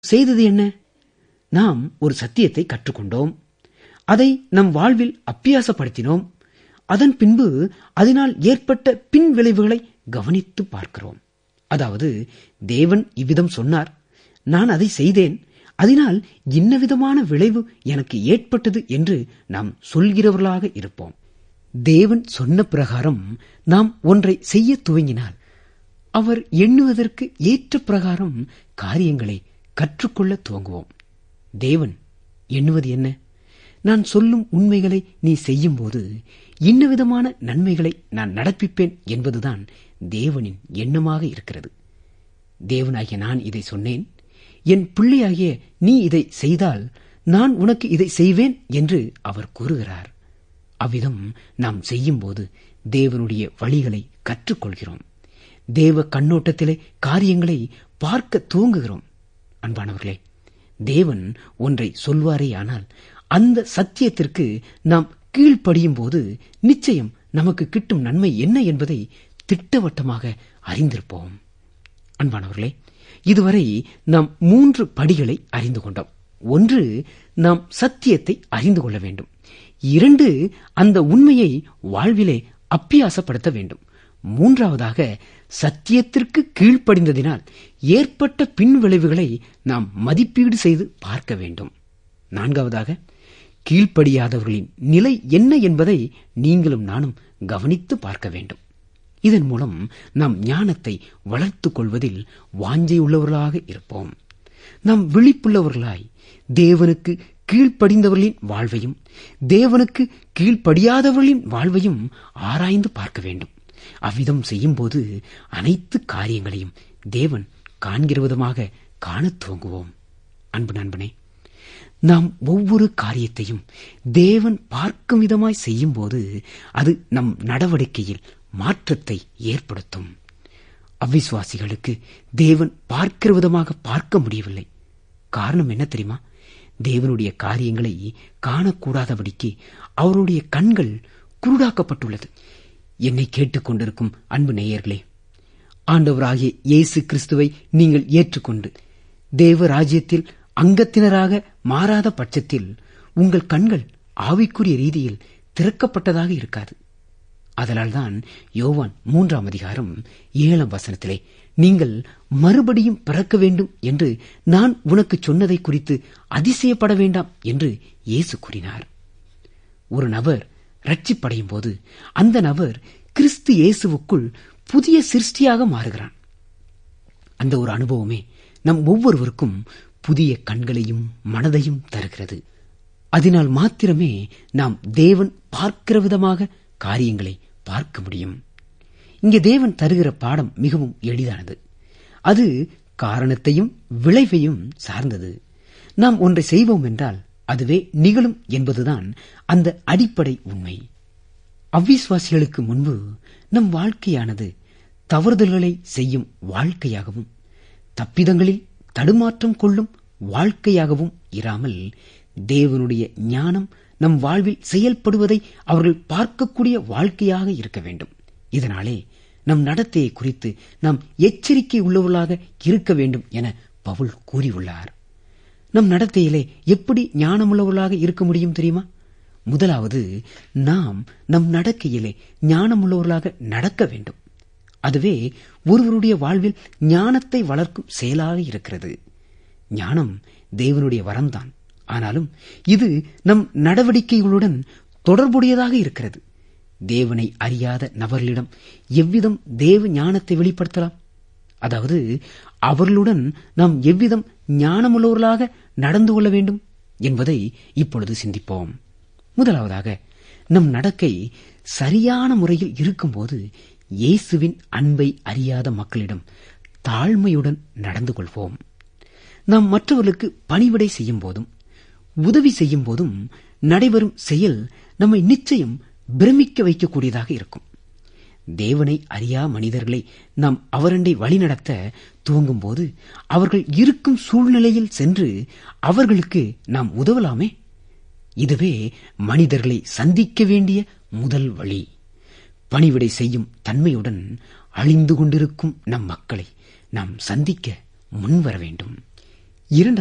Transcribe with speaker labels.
Speaker 1: செய்தது என்ன நாம் ஒரு சத்தியத்தை கற்றுக்கொண்டோம் அதை நம் வாழ்வில் அப்பியாசப்படுத்தினோம் அதன் பின்பு அதனால் ஏற்பட்ட பின் விளைவுகளை கவனித்து பார்க்கிறோம் அதாவது தேவன் இவ்விதம் சொன்னார் நான் அதை செய்தேன் அதனால் இன்ன விதமான விளைவு எனக்கு ஏற்பட்டது என்று நாம் சொல்கிறவர்களாக இருப்போம் தேவன் சொன்ன பிரகாரம் நாம் ஒன்றை செய்ய துவங்கினால் அவர் எண்ணுவதற்கு ஏற்ற பிரகாரம் காரியங்களை கற்றுக்கொள்ள துவங்குவோம் தேவன் எண்ணுவது என்ன நான் சொல்லும் உண்மைகளை நீ செய்யும்போது இன்ன விதமான நன்மைகளை நான் நடப்பிப்பேன் என்பதுதான் தேவனின் எண்ணமாக இருக்கிறது தேவனாகிய நான் இதை சொன்னேன் என் பிள்ளையாகிய நீ இதை செய்தால் நான் உனக்கு இதை செய்வேன் என்று அவர் கூறுகிறார் அவ்விதம் நாம் செய்யும்போது தேவனுடைய வழிகளை கற்றுக்கொள்கிறோம் தேவ கண்ணோட்டத்திலே காரியங்களை பார்க்க துவங்குகிறோம் அன்பானவர்களே தேவன் ஒன்றை சொல்வாரேயானால் அந்த சத்தியத்திற்கு நாம் கீழ்ப்படியும் போது நிச்சயம் நமக்கு கிட்டும் நன்மை என்ன என்பதை திட்டவட்டமாக அறிந்திருப்போம் அன்பானவர்களே இதுவரை நாம் மூன்று படிகளை அறிந்து கொண்டோம் ஒன்று நாம் சத்தியத்தை அறிந்து கொள்ள வேண்டும் இரண்டு அந்த உண்மையை வாழ்விலே அப்பியாசப்படுத்த வேண்டும் மூன்றாவதாக சத்தியத்திற்கு கீழ்ப்படிந்ததினால் ஏற்பட்ட பின் விளைவுகளை நாம் மதிப்பீடு செய்து பார்க்க வேண்டும் நான்காவதாக கீழ்ப்படியாதவர்களின் நிலை என்ன என்பதை நீங்களும் நானும் கவனித்து பார்க்க வேண்டும் இதன் மூலம் நாம் ஞானத்தை வளர்த்துக் கொள்வதில் வாஞ்சையுள்ளவர்களாக இருப்போம் நாம் விழிப்புள்ளவர்களாய் தேவனுக்கு கீழ்ப்படிந்தவர்களின் வாழ்வையும் தேவனுக்கு கீழ்ப்படியாதவர்களின் வாழ்வையும் ஆராய்ந்து பார்க்க வேண்டும் அவ்விதம் செய்யும்போது அனைத்து காரியங்களையும் தேவன் காண்கிற விதமாக காணத் துவங்குவோம் அன்பு நண்பனே நாம் ஒவ்வொரு காரியத்தையும் தேவன் பார்க்கும் விதமாய் செய்யும்போது அது நம் நடவடிக்கையில் மாற்றத்தை ஏற்படுத்தும் அவ்விசுவாசிகளுக்கு தேவன் பார்க்கிற விதமாக பார்க்க முடியவில்லை காரணம் என்ன தெரியுமா தேவனுடைய காரியங்களை காணக்கூடாதபடிக்கு அவருடைய கண்கள் குருடாக்கப்பட்டுள்ளது என்னை கேட்டுக்கொண்டிருக்கும் அன்பு நேயர்களே ஆண்டவராகிய இயேசு கிறிஸ்துவை நீங்கள் ஏற்றுக்கொண்டு தேவ ராஜ்யத்தில் அங்கத்தினராக மாறாத பட்சத்தில் உங்கள் கண்கள் ஆவிக்குரிய ரீதியில் திறக்கப்பட்டதாக இருக்காது அதனால்தான் யோவான் மூன்றாம் அதிகாரம் ஏழாம் வசனத்திலே நீங்கள் மறுபடியும் பிறக்க வேண்டும் என்று நான் உனக்கு சொன்னதை குறித்து அதிசயப்பட வேண்டாம் என்று இயேசு கூறினார் ஒரு நபர் ரட்சிப்படையும் போது அந்த நபர் கிறிஸ்து இயேசுவுக்குள் புதிய சிருஷ்டியாக மாறுகிறான் அந்த ஒரு அனுபவமே நம் ஒவ்வொருவருக்கும் புதிய கண்களையும் மனதையும் தருகிறது அதனால் மாத்திரமே நாம் தேவன் பார்க்கிற விதமாக காரியங்களை பார்க்க முடியும் இங்கே தேவன் தருகிற பாடம் மிகவும் எளிதானது அது காரணத்தையும் விளைவையும் சார்ந்தது நாம் ஒன்றை செய்வோம் என்றால் அதுவே நிகழும் என்பதுதான் அந்த அடிப்படை உண்மை அவ்விசுவாசிகளுக்கு முன்பு நம் வாழ்க்கையானது தவறுதல்களை செய்யும் வாழ்க்கையாகவும் தப்பிதங்களில் தடுமாற்றம் கொள்ளும் வாழ்க்கையாகவும் இராமல் தேவனுடைய ஞானம் நம் வாழ்வில் செயல்படுவதை அவர்கள் பார்க்கக்கூடிய வாழ்க்கையாக இருக்க வேண்டும் இதனாலே நம் நடத்தையை குறித்து நாம் எச்சரிக்கை உள்ளவர்களாக இருக்க வேண்டும் என பவுல் கூறியுள்ளார் நம் நடத்தையிலே எப்படி ஞானமுள்ளவர்களாக இருக்க முடியும் தெரியுமா முதலாவது நாம் நம் நடக்கையிலே ஞானமுள்ளவர்களாக நடக்க வேண்டும் அதுவே ஒருவருடைய வாழ்வில் ஞானத்தை வளர்க்கும் செயலாக இருக்கிறது ஞானம் தேவனுடைய வரம்தான் ஆனாலும் இது நம் நடவடிக்கைகளுடன் தொடர்புடையதாக இருக்கிறது தேவனை அறியாத நபர்களிடம் எவ்விதம் தேவ ஞானத்தை வெளிப்படுத்தலாம் அதாவது அவர்களுடன் நாம் எவ்விதம் ஞானமுள்ளவர்களாக நடந்து கொள்ள வேண்டும் என்பதை இப்பொழுது சிந்திப்போம் முதலாவதாக நம் நடக்கை சரியான முறையில் இருக்கும்போது இயேசுவின் அன்பை அறியாத மக்களிடம் தாழ்மையுடன் நடந்து கொள்வோம் நாம் மற்றவர்களுக்கு பணிவிடை செய்யும் போதும் உதவி செய்யும் போதும் நடைபெறும் செயல் நம்மை நிச்சயம் பிரமிக்க வைக்கக்கூடியதாக இருக்கும் தேவனை அறியா மனிதர்களை நாம் அவரண்டை வழிநடத்த துவங்கும் போது அவர்கள் இருக்கும் சூழ்நிலையில் சென்று அவர்களுக்கு நாம் உதவலாமே இதுவே மனிதர்களை சந்திக்க வேண்டிய முதல் வழி பணிவிடை செய்யும் தன்மையுடன் அழிந்து கொண்டிருக்கும் நம் மக்களை நாம் சந்திக்க முன்வர வேண்டும் இரண்டாவது